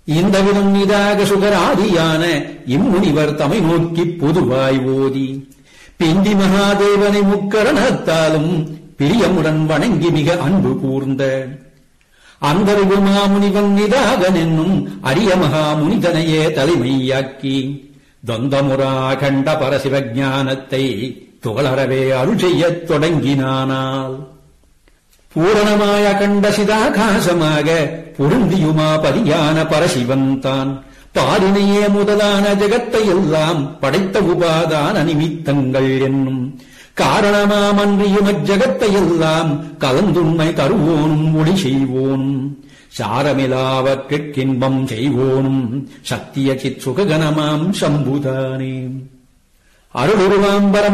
இந்த விதம் இதாக சுகராதியான இம்முனிவர் தமை நோக்கிப் பொதுவாய் ஓதி பிந்தி மகாதேவனை முக்கரணத்தாலும் பிரியமுடன் வணங்கி மிக அன்பு கூர்ந்த அந்த மாமுனிவன் நிதாகன் என்னும் அரிய மகாமுனிதனையே தலைமையாக்கி தொந்தமுரா கண்ட பரசிவஞானத்தை துகளறவே அருள் செய்யத் தொடங்கினானால் பூரணமாய கண்ட சிதாகாசமாக பொருந்தியுமா பதியான பரசிவன் தான் பாரினையே முதலான ஜெகத்தை எல்லாம் படைத்த உபாதான நிமித்தங்கள் என்னும் காரணமாமன்றியும் அஜகத்தை எல்லாம் கலந்துண்மை தருவோனும் ஒளி செய்வோனும் சாரமிலாவற்றிற்கின்பம் செய்வோனும் சத்திய சித் சுககணமாம் சம்புதானே அருளுருவாம் பரம